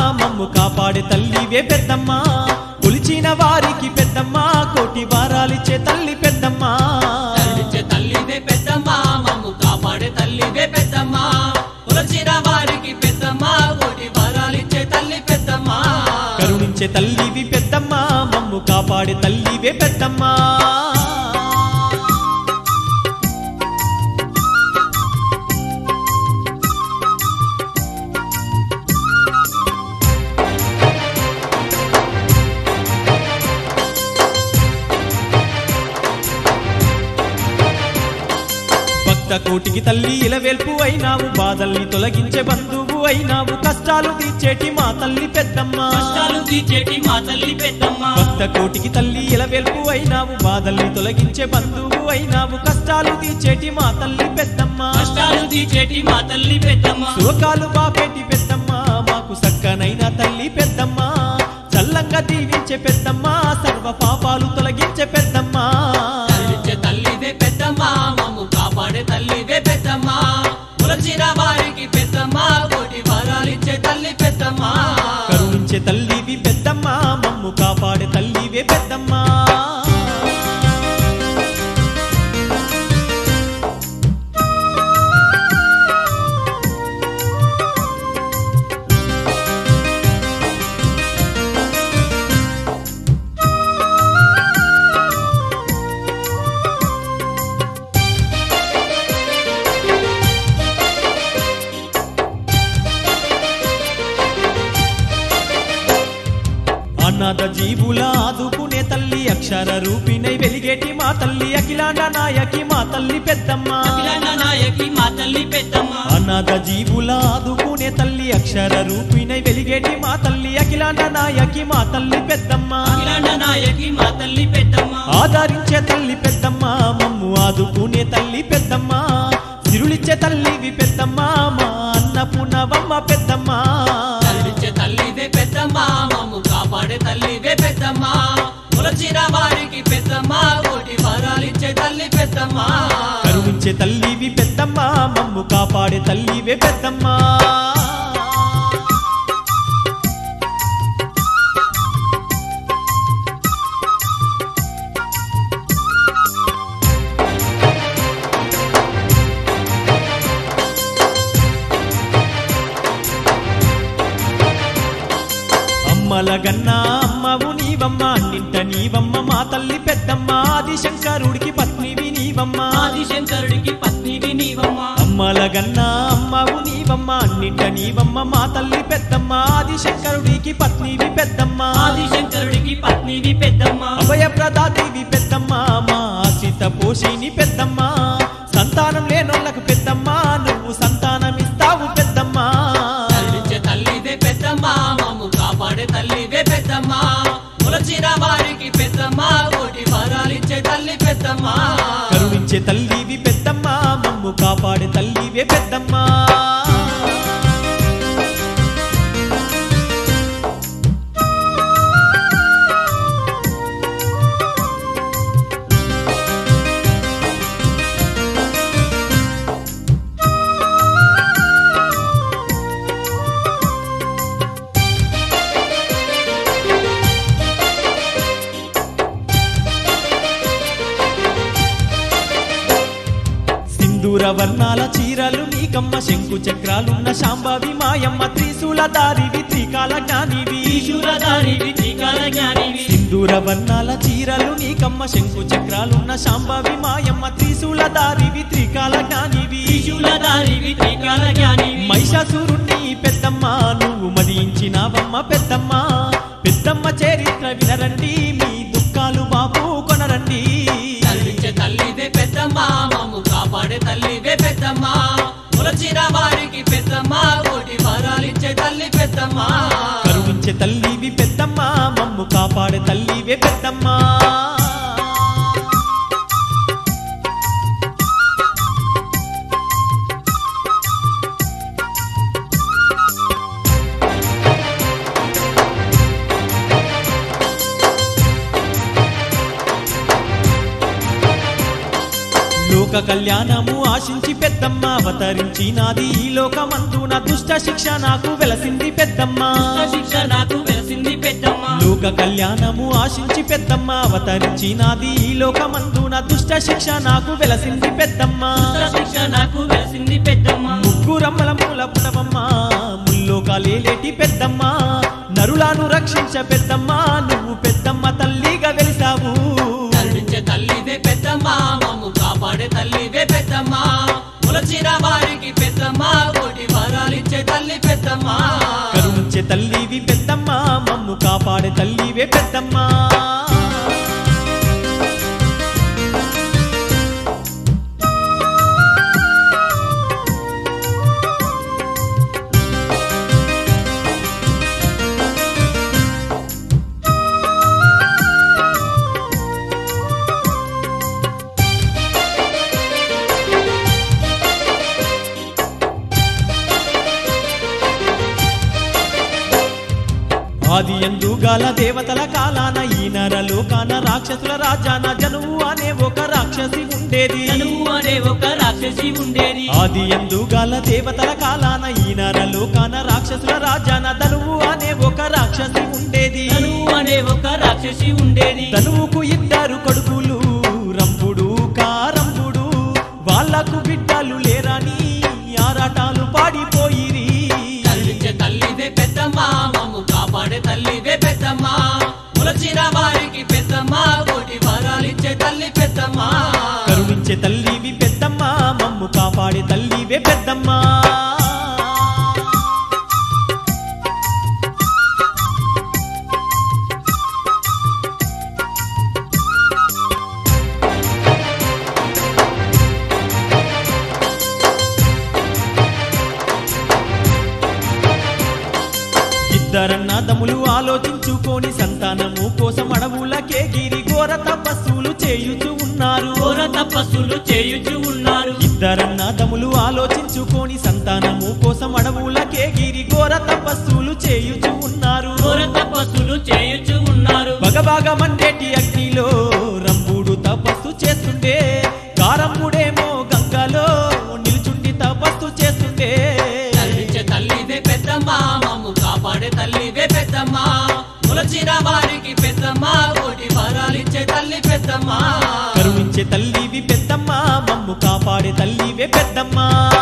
మమ్ము కాపాడే తల్లివే పెద్దమ్మ కొలిచిన వారికి పెద్దమ్మ కోటి వారాలిచ్చే తల్లి పెద్దమ్మ తల్లిచ్చే తల్లివే పెద్దమ్మ మమ్ము కాపాడే తల్లివే పెద్దమ్మ కొలచిన వారికి పెద్దమ్మ కోటి వరాలిచ్చే తల్లి పెద్దమ్మ కరుణించే తల్లివి పెద్దమ్మ మమ్ము కాపాడే తల్లివే పెద్దమ్మ భక్త కోటికి తల్లి ఇలవేల్పు అయినావు బాధల్ని తొలగించే బంధువు అయినావు కష్టాలు తీర్చేటి మా తల్లి పెద్దమ్మ కష్టాలు తీర్చేటి మా తల్లి పెద్దమ్మ భక్త కోటికి తల్లి ఇలవేల్పు అయినావు బాధల్ని తొలగించే బంధువు అయినావు కష్టాలు తీర్చేటి మా తల్లి పెద్దమ్మ కష్టాలు తీర్చేటి మా తల్లి పెద్దమ్మ శోకాలు బాపేటి పెద్దమ్మ మాకు సక్కనైన తల్లి పెద్దమ్మ చల్లంగా దీవించే పెద్దమ్మ సర్వ పాపాలు తొలగించే పెద్దమ్మ తల్లిచ్చే తల్లివే పెద్దమ్మ మమ్ము కాపాడే తల్లివే పెద్దమ్మ కొలచిన వారికి పెద్దమ్మ కోటి వరాలిచ్చే తల్లి పెద్దమ్మ కరుణించే తల్లివి పెద్దమ్మ మమ్ము కాపాడే తల్లివే పెద్దమ్మ అనాథ జీవుల ఆదుకునే తల్లి అక్షర రూపిణై వెలిగేటి మా తల్లి అఖిలాండ నాయకి మా తల్లి పెద్దమ్మ అఖిలాండ నాయకి మా తల్లి పెద్దమ్మ అనాథ జీవుల ఆదుకునే తల్లి అక్షర రూపిణై వెలిగేటి మా తల్లి అఖిలాండ నాయకి మా తల్లి పెద్దమ్మ అఖిలాండ నాయకి మా తల్లి పెద్దమ్మ ఆదరించే తల్లి పెద్దమ్మ మమ్ము ఆదుకునే తల్లి పెద్దమ్మ సిరులిచ్చే తల్లివి పెద్దమ్మ మా అన్నపూర్ణవమ్మ పెద్దమ్మ తల్లిచ్చే తల్లివే పెద్దమ్మ మమ్ము కాపాడే తల్లివే పెద్దమ్మ కొలచిన వారికి పెద్దమ్మ కోటి వరాలిచ్చే తల్లి పెద్దమ్మ కరుణించే తల్లివి పెద్దమ్మ మమ్ము కాపాడే తల్లివే పెద్దమ్మ అమ్మల గన్నా అమ్మవు నీవమ్మ నింట నీవమ్మ మా తల్లి పెద్దమ్మ ఆదిశంకరుడికి పత్నివి నీవమ్మ ఆదిశంకరుడికి పత్నివి నీవమ్మ అమ్మల గన్నా అమ్మవు నీవమ్మ నింట నీవమ్మ మా తల్లి పెద్దమ్మ ఆదిశంకరుడికి పత్నివి పెద్దమ్మ ఆదిశంకరుడికి పత్నివి పెద్దమ్మ అభయ ప్రదాతివి పెద్దమ్మ మా ఆశ్రిత పోషిని పెద్దమ్మ సంతానం లేనోళ్ళకు పెద్దమ్మ నువ్వు సంతానమిస్తావు పెద్దమ్మ తల్లిచ్చే తల్లివే పెద్దమ్మ మమ్ము కాపాడే తల్లివే పెద్దమ్మ కొలచిన వారికి పెద్దమ్మ కోటి వరాలిచ్చే తల్లి పెద్దమ్మ కరుణించే తల్లివి పెద్దమ్మ మమ్ము కాపాడే తల్లివే పెద్దమ్మ సింధూర వర్ణాల చీరలు నీకమ్మ శంకు చక్రాలున్న శాంభవి మాయమ్మ త్రిశూల దారివి త్రికాల జ్ఞానివి త్రిశూలధారివి త్రికాల జ్ఞానివి సింధూర వర్ణాల చీరలు నీకమ్మ శంకు చక్రాలున్న శాంభవి మాయమ్మ త్రిశూల దారివి త్రికాల జ్ఞానివి త్రిశూలధారివి త్రికాల జ్ఞానివి మహిషాసురుణ్ణి పెద్దమ్మ నువ్వు మదించినావమ్మ పెద్దమ్మ పెద్దమ్మ చరిత్ర వినరండి మీ దుఃఖాలు బాబు కొనరండి తల్లిచ్చే తల్లివే పెద్దమ్మ మమ్ము కాపాడే తల్లివే పెద్దమ్మ కొలచిన వారికి పెద్దమ్మ కోటి వరాలిచ్చే తల్లి పెద్దమ్మ కరుణించే తల్లివి పెద్దమ్మ మమ్ము కాపాడే తల్లివే పెద్దమ్మ లోక కళ్యాణము ఆశించి పెద్దమ్మ అవతరించి నాది ఈ లోకమందున దుష్ట శిక్ష నాకు వెలసింది పెద్దమ్మ శిక్ష నాకు వెలసింది పెద్దమ్మ లోక కళ్యాణము ఆశించి పెద్దమ్మ అవతరించి నాది ఈ లోకమందున దుష్ట శిక్ష నాకు వెలసింది పెద్దమ్మ శిక్ష నాకు వెలసింది పెద్దమ్మ ముగ్గురమ్మల మూల పుటవమ్మ ముల్లోకాలేలేటి పెద్దమ్మ నరులను రక్షించ పెద్దమ్మ నువ్వు పెద్దమ్మ తల్లిగా వెలిసావు కరుణించే తల్లివే పెద్దమ్మ మమ్ము కాపాడే తల్లివే పెద్దమ్మ కొలచిన వారికి పెద్దమ్మ కోటి వరాలిచ్చే తల్లి పెద్దమ్మ కరుణించే తల్లివి పెద్దమ్మ మమ్ము కాపాడే తల్లివే పెద్దమ్మ ఆది ఎందు గాల దేవతల కాలాన ఈ నరలోకాన రాక్షసుల రాజాన జనువు అనే ఒక రాక్షసి ఉండేది తనువు అనే ఒక రాక్షసి ఉండేది ఆది ఎందు గాల దేవతల కాలాన ఈ నరలోకాన రాక్షసుల రాజాన ధనువు అనే ఒక రాక్షసి ఉండేది తనువు అనే ఒక రాక్షసి ఉండేది ధనువుకు ఇద్దరు కొడుకులు రంపుడు కారంపుడు వాళ్ళకు బిడ్డలు లేరని ఆరాటాలు పాడిపోయిరి కరుణించే తల్లివే పెద్దమ్మ మమ్ము కాపాడే తల్లివే పెద్దమ్మ కొలచిన వారికి పెద్దమ్మ కోటి వరాలిచ్చే తల్లి పెద్దమ్మ కరుణించే తల్లివి పెద్దమ్మ మమ్ము కాపాడే తల్లివే పెద్దమ్మ ఇద్దరన్నదములు ఆలోచించుకొని సంతానము కోసం అడవులకే గిరి ఘోర తపస్సులు చేయుచు ఉన్నారు ఘోర తపస్సులు చేయుచు ఉన్నారు ఇద్దరన్నదములు ఆలోచించుకొని సంతానము కోసం అడవులకే గిరి ఘోర తపస్సులు చేయుచు ఉన్నారు ఘోర తపస్సులు చేయుచు ఉన్నారు బగబాగ మండేటి అగ్నిలో రంభుడు తపస్సు చేస్తుండే కారంబుడేమో గంగలో నిల్చుండి తపస్సు చేస్తుండే కరుణించే తల్లివే పెద్దమ్మ మమ్ము కాపాడే తల్లివే పెద్దమ్మ కొలచిన వారికి పెద్దమ్మ కోటి వరాలిచ్చే తల్లి పెద్దమ్మ కరుణించే తల్లివి పెద్దమ్మ మమ్ము కాపాడే తల్లివే పెద్దమ్మ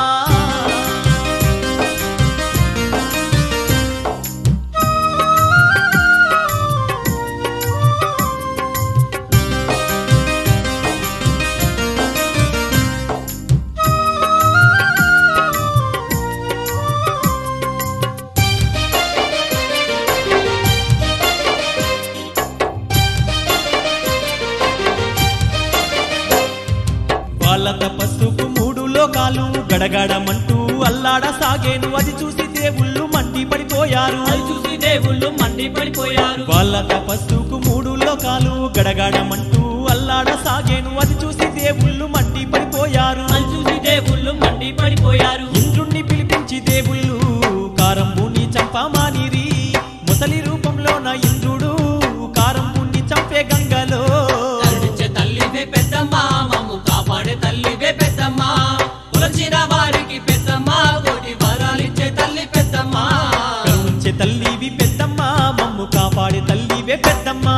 వాళ్ళ తపస్సుకు మూడు లోకాలు గడగడమంటూ అల్లాడ సాగేను అది చూసి దేవుళ్ళు మండి పడిపోయారు అది చూసి దేవుళ్ళు మండి పడిపోయారు వాళ్ళ తపస్సుకు మూడు లోకాలు గడగడమంటూ అల్లాడ సాగేను అది చూసి దేవుళ్ళు మండి పడిపోయారు అది చూసి దేవుళ్ళు మండి పడిపోయారు ఇంద్రుణ్ణి పిలిపించి దేవుళ్ళు కారంబుని చంపమానిరి ముసలి రూపంలో నా ఇంద్రుడు కారంబుని చంపే గంగలో కరుణించే తల్లివే పెద్దమ్మ మమ్ము కాపాడే తల్లివే పెద్దమ్మ కొలచిన వారికి పెద్దమ్మ కోటి వరాలిచ్చే తల్లి పెద్దమ్మ కరుణించే తల్లివి పెద్దమ్మ మమ్ము కాపాడే తల్లివే పెద్దమ్మ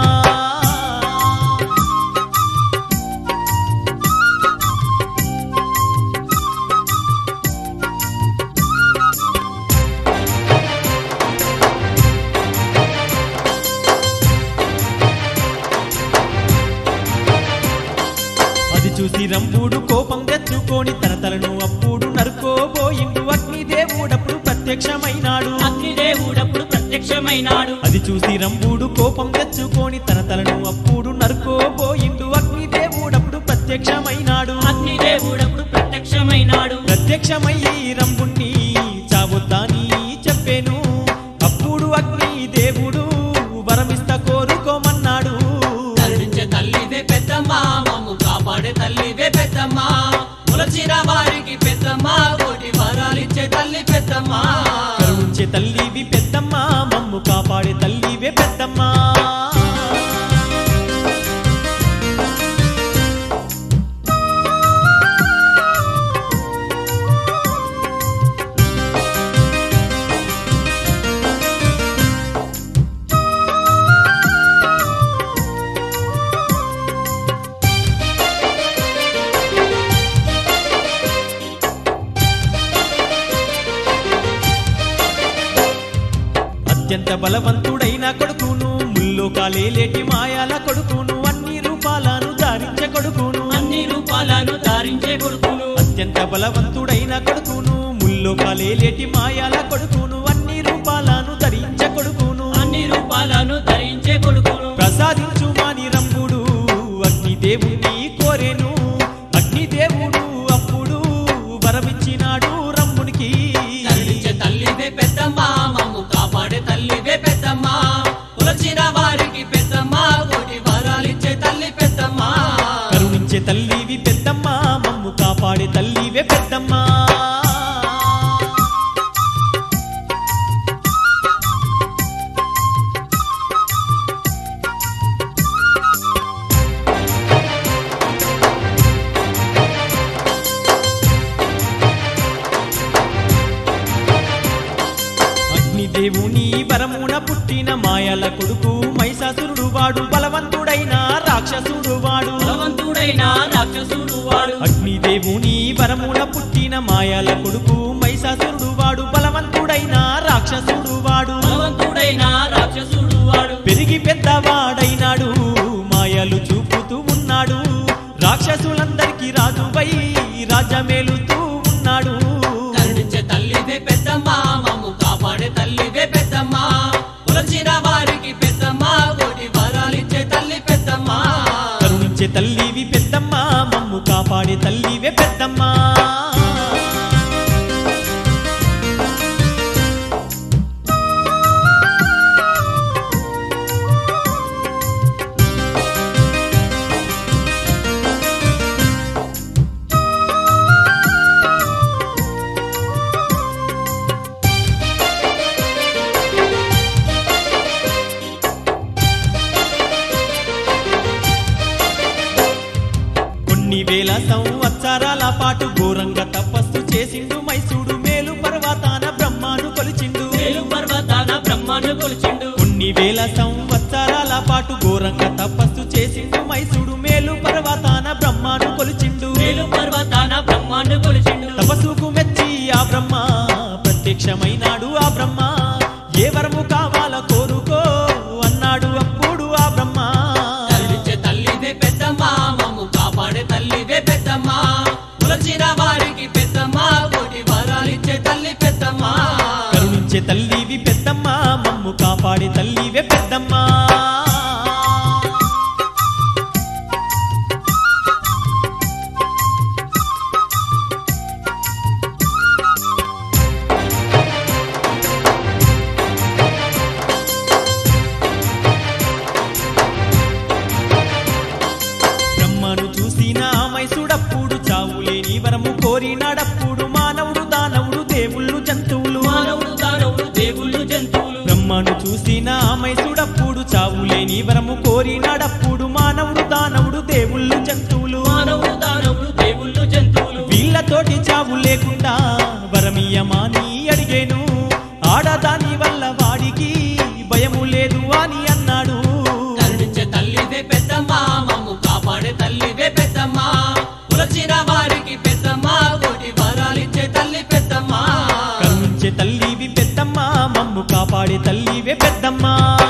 అది చూసి రంపుడు కోపం తెచ్చుకొని తన తలను అప్పుడు నరుకోబోయిండు అగ్ని దేవుడప్పుడు ప్రత్యక్షమైనాడు అగ్ని దేవుడప్పుడు ప్రత్యక్షమైనాడు అది చూసి రంపుడు కోపం తెచ్చుకొని తన తలను అప్పుడు నరుకోబోయిండు అగ్ని దేవుడప్పుడు ప్రత్యక్షమైనాడు అగ్ని దేవుడప్పుడు ప్రత్యక్షమైనాడు ప్రత్యక్షమయ్యి రంపుణ్ణి చావొద్దని చెప్పాను అప్పుడు అగ్ని దేవుడు వరమిస్త కోరుకోమన్నాడు కరుణించే తల్లివే పెద్దమ్మ మమ్ము కాపాడే తల్లివే పెద్దమ్మ కొలచిన వారికి పెద్దమ్మ కోటి వరాలిచ్చే తల్లి పెద్దమ్మ కరుణించే తల్లివి పెద్దమ్మ మమ్ము కాపాడే తల్లివే పెద్దమ్మ బలవంతుడైన కొడుకును ముల్లోకాలేటి మాయాల కొడుకును అన్ని రూపాలను ధారించే కొడుకును అన్ని రూపాలను ధారించే కొడుకును అత్యంత బలవంతుడైన కొడుకును ముల్లోకాలేటి మాయాల కొడుకును అన్ని రూపాలను ధరించే కొడుకును అన్ని రూపాలను ధరించే కొడుకును ప్రసాదించు మాని రంగుడు అగ్నిదేవుని కోరెను అగ్నిదేవుడు అప్పుడు వరమిచ్చినాడు రమ్మునికి కరుణించే తల్లివే పెద్దమ్మ మమ్ము కాపాడే తల్లివే పెద్దమ్మ కొలచిన వారికి పెద్దమ్మ కోటి వరాలిచ్చే తల్లి పెద్దమ్మ కరుణించే తల్లివి పెద్దమ్మ మమ్ము కాపాడే తల్లివే పెద్దమ్మ అగ్నిదేవుని వరమున పుట్టిన మాయల కొడుకు మైసాసురుడు వాడు బలవంతుడైన రాక్షసుడు వాడు బలవంతుడైన రాక్షసుడు వాడు అగ్నిదేవుని వరమున పుట్టిన మాయల కొడుకు మైసాసురుడు వాడు బలవంతుడైన రాక్షసుడు వాడు బలవంతుడైన రాక్షసుడు వాడు పెరిగి పెద్దవాడైనాడు మాయలు చూపుతూ ఉన్నాడు రాక్షసులందరికీ రాజుపై రాజ్యమేలుతూ ఉన్నాడు కరుణించే తల్లివే పెద్దమ్మ మమ్ము కాపాడే తల్లివే పెద్దమ్మ కొలచిన వారికి పెద్దమ్మ కోటి వరాలిచ్చే తల్లి పెద్దమ్మ కరుణించే తల్లివి పెద్దమ్మ మమ్ము కాపాడే తల్లివే పెద్దమ్మ కొన్ని వేల సంవత్సరాల పాటు ఘోరంగా తపస్సు చేసిండు మైసూడు మేలు పర్వతాన బ్రహ్మాను కొలిచిండు మేలు పర్వతాన బ్రహ్మను కొలిచిండు కొన్ని వేల సంవత్సరాల పాటు ఘోరంగా తపస్సు చేసిండు మైసూడు మేలు పర్వతాన బ్రహ్మాను కొలిచిండు మేలు పర్వతాన బ్రహ్మను కొలిచిండు తపస్సుకు మెచ్చి ఆ బ్రహ్మ ప్రత్యక్షమైనాడు ఆ బ్రహ్మ ఏ వరము కావాలో కోరుకో అన్నాడు అప్పుడు ఆ బ్రహ్మ కరుణించే తల్లివే పెద్దమ్మ మమ్ము కాపాడే తల్లివే పెద్దమ్మ కొలచిన వారికి పెద్దమ్మ కోటి వరాలిచ్చే తల్లి పెద్దమ్మ కరుణించే తల్లివి పెద్దమ్మ మమ్ము కాపాడే తల్లివే పెద్దమ్మ బ్రహ్మను చూసిన మైసుడప్పుడు చావులేని వరము కోరినాడప్పుడు మానవుడు దానవుడు దేవుళ్ళు జంతువులు మానవుడు దానవుడు దేవుళ్ళు జంతువులు బ్రహ్మను చూసిన మైసుడప్పుడు చావులేని వరము కోరినాడప్పుడు మానవుడు దానవుడు దేవుళ్ళు జంతువులు మానవుడు దానవుడు దేవుళ్ళు జంతువులు వీళ్ళతోటి చావు లేకుండా వరమీయమాని అడిగేను ఆడదాని వల్ల వాడికి భయము లేదు అని అన్నాడు కరుణించే తల్లివే పెద్దమ్మ మమ్ము కాపాడే తల్లివే పెద్దమ్మ కొలచిన వారికి పెద్దమ్మ కోటి వరాలిచ్చే తల్లి పెద్దమ్మ కరుణించే తల్లివి పెద్దమ్మ మమ్ము కాపాడే తల్లివే పెద్దమ్మ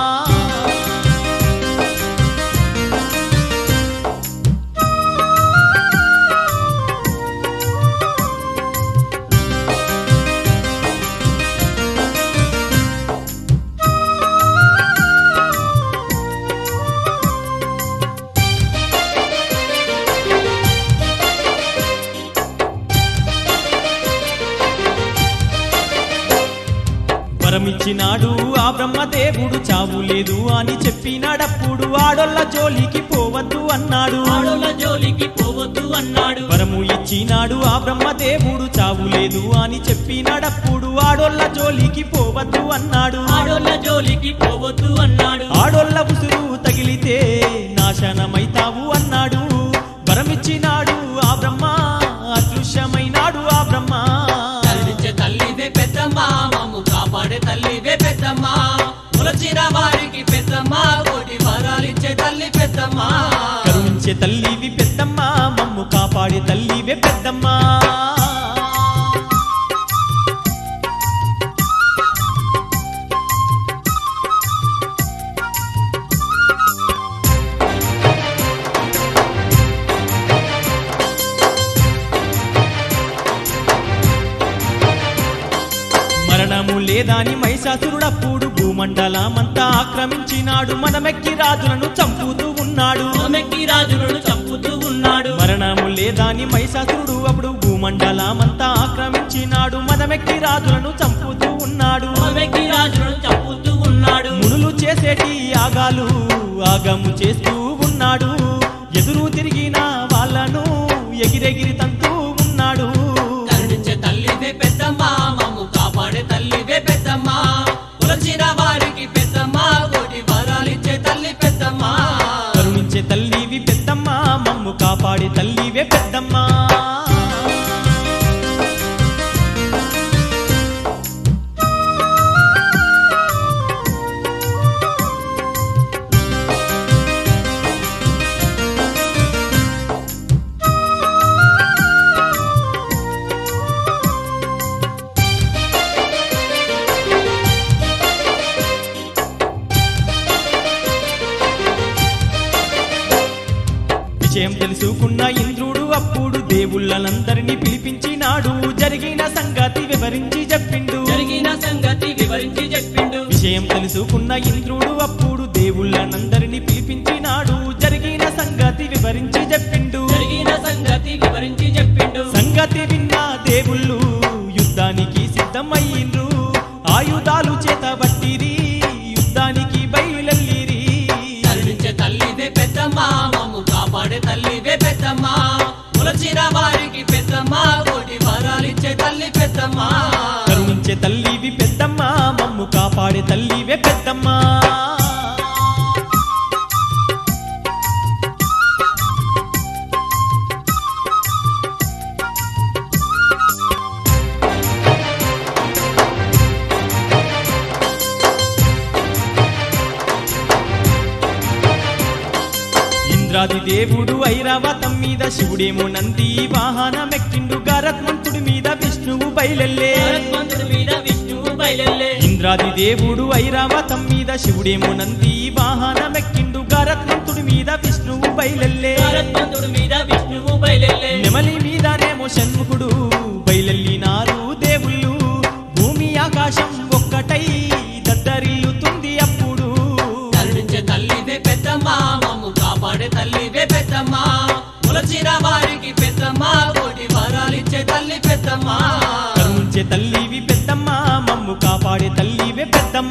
వరమిచ్చినాడు ఆ బ్రహ్మదేవుడు చావు లేదు అని చెప్పినాడప్పుడు ఆడొల్ల జోలికి పోవద్దు అన్నాడు ఆడోళ్ళ జోలికి పోవద్దు అన్నాడు వరము ఇచ్చినాడు ఆ బ్రహ్మదేవుడు చావు లేదు అని చెప్పినాడప్పుడు ఆడొల్ల జోలికి పోవద్దు అన్నాడు ఆడోళ్ళ జోలికి పోవద్దు అన్నాడు ఆడొల్ల ఉసురు తగిలితే నాశనమైతావు అన్నాడు వరమిచ్చినాడు ఆ బ్రహ్మ అదృశ్యమైనాడు ఆ బ్రహ్మ కరుణించే తల్లివే పెద్దమ్మ మమ్ము కాపాడే తల్లివే పెద్దమ్మ కొలచిన వారికి పెద్దమ్మ కోటి వరాలిచ్చే తల్లి పెద్దమ్మ కరుణించే తల్లివి పెద్దమ్మ మమ్ము కాపాడే తల్లివే పెద్దమ్మ లేదాని మైసాసురుడప్పుడు భూమండలమంతా ఆక్రమించినాడు మనమెక్కి రాజులను చంపుతూ ఉన్నాడు మెక్కి రాజులను చంపుతూ ఉన్నాడు మరణము లేదాని మైసాసురుడు అప్పుడు భూమండలమంతా ఆక్రమించినాడు మనమెక్కి రాజులను చంపుతూ ఉన్నాడు మెక్కి రాజులను చంపుతూ ఉన్నాడు మునులు చేసేటి యాగాలు ఆగము చేస్తూ ఉన్నాడు ఎదురు తిరిగిన వాళ్ళను ఎగిరెగిరి తంతూ ఉన్నాడు కరుణించే తల్లివే పెద్దమ్మ మమ్ము కాపాడే తల్లివే పెద్దమ్మ కులచిన వారికి పెద్దమ్మ కోటి వరాలిచ్చే తల్లి పెద్దమ్మ కరుణించే తల్లివి పెద్దమ్మ మమ్ము కాపాడే తల్లివే పెద్దమ్మ విషయం తెలుసుకున్న ఇంద్రుడు అప్పుడు దేవుళ్ళనందరినీ పిలిపించినాడు జరిగిన సంగతి వివరించి చెప్పిండు జరిగిన సంగతి వివరించి చెప్పిండు విషయం తెలుసుకున్న ఇంద్రుడు అప్పుడు దేవుళ్ళనందరినీ పిలిపించినాడు జరిగిన సంగతి వివరించి చెప్పిండు జరిగిన సంగతి వివరించి చెప్పిండు సంగతి విన్న దేవుళ్ళు యుద్ధానికి సిద్ధమయ్యిండ్రు ఆయుధాలు చేతబట్టిరి యుద్ధానికి బయలుల్లిరి కరుణించే తల్లివే పెద్దమ్మ మమ్ము కాపాడే తల్లివే పెద్దమ్మ కులచిన వారికి పెద్దమ్మ కోటి వరాలిచ్చే తల్లి పెద్దమ్మ కరుణించే తల్లివి పెద్దమ్మ మమ్ము కాపాడే తల్లివే పెద్దమ్మ ఇంద్రాది దేవుడు ఐరావతం మీద శివుడేమో నంది వాహనమెక్కిండు గరత్మంతుడి మీద విష్ణువు బయలెల్లే భరత్మంతుడి మీద విష్ణువు బయలెల్లే ఇంద్రాది దేవుడు ఐరావతం మీద శివుడేమో నంది వాహనమెక్కిండు గరత్మంతుడి మీద విష్ణువు బయలెల్లే భరత్మంతుడి మీద విష్ణువు బయలెల్లే నెమలి మీదనేమో షణ్ముఖుడు బయలెల్లినారు దేవుళ్ళు భూమి ఆకాశం ఒక్కటై దద్దరిల్లుతుంది అప్పుడు కరుణించే తల్లివే పెద్దమ్మ మమ్ము కాపాడే తల్లివే పెద్దమ్మ కులచిన వారికి పెద్దమ్మ కోటి వరాలిచ్చే తల్లి పెద్దమ్మ కరుణించే తల్లివి పెద్దమ్మ మమ్ము కాపాడే తల్లివే పెద్దమ్మ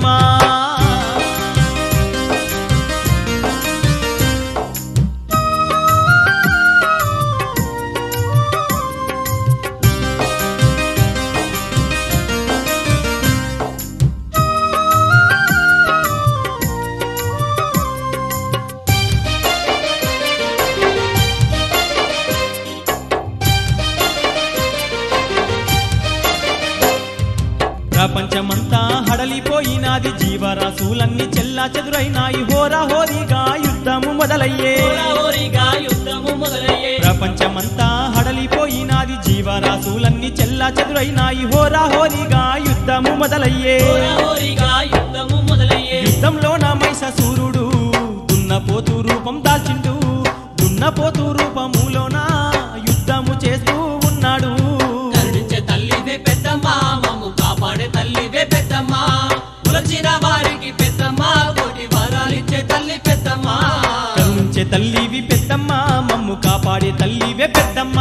ప్రపంచమంతా హడలిపోయినాది జీవరాశులన్నీ చెల్లా చెదురైనాయి హోరా హోరీగా యుద్ధము మొదలయ్యే హోరాహోరీగా యుద్ధము మొదలయ్యే ప్రపంచమంతా హడలిపోయినాది జీవరాశులన్నీ చెల్లా చెదురైనాయి హోరా హోరీగా యుద్ధము మొదలయ్యే హోరాహోరీగా యుద్ధము మొదలయ్యే యుద్ధంలో నా మైసూరుడు దున్నపోతు రూపం దాల్చిండు దున్నపోతు రూపములోన యుద్ధము చేస్తూ ఉన్నాడు కరుణించే తల్లివే పెద్దమ్మ మమ్ము కాపాడే తల్లివే పెద్దమ్మ కులచిన వారికి పెద్దమ్మ కోటి వరాలిచ్చే తల్లి పెద్దమ్మ కరుణించే తల్లివి పెద్దమ్మ మమ్ము కాపాడే తల్లివే పెద్దమ్మ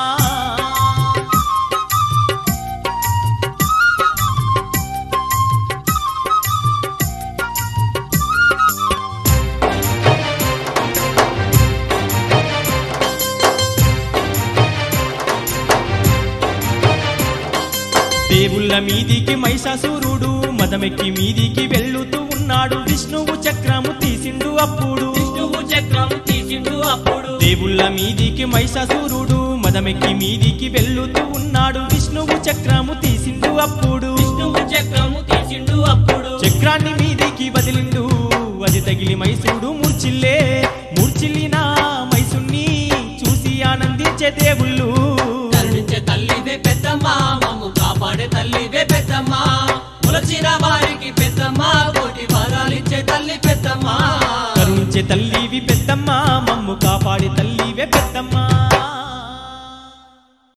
దేవుళ్ళ మీదికి మైసాసురుడు మదమెక్కి మీదికి వెళ్ళుతూ ఉన్నాడు విష్ణువు చక్రము తీసిండు అప్పుడు విష్ణువు చక్రం తీసిండు అప్పుడు దేవుళ్ళ మీదికి మైసాసురుడు మదమెక్కి మీదికి వెళ్ళుతూ ఉన్నాడు విష్ణువు చక్రము తీసిండు అప్పుడు విష్ణువు చక్రము తీసిండు అప్పుడు చక్రాన్ని మీదికి వదిలిండు అది తగిలి మైసూడు మూర్చిల్లే మూర్చిల్లిన మైసుణ్ణి చూసి ఆనందించే దేవుళ్ళు కరుణించే తల్లివే పెద్దమ్మ మమ్ము కాపాడే తల్లివే పెద్దమ్మ కులచిన వారికి పెద్దమ్మ కోటి వరాలిచ్చే తల్లి పెద్దమ్మ కరుణించే తల్లివి పెద్దమ్మ మమ్ము కాపాడే తల్లి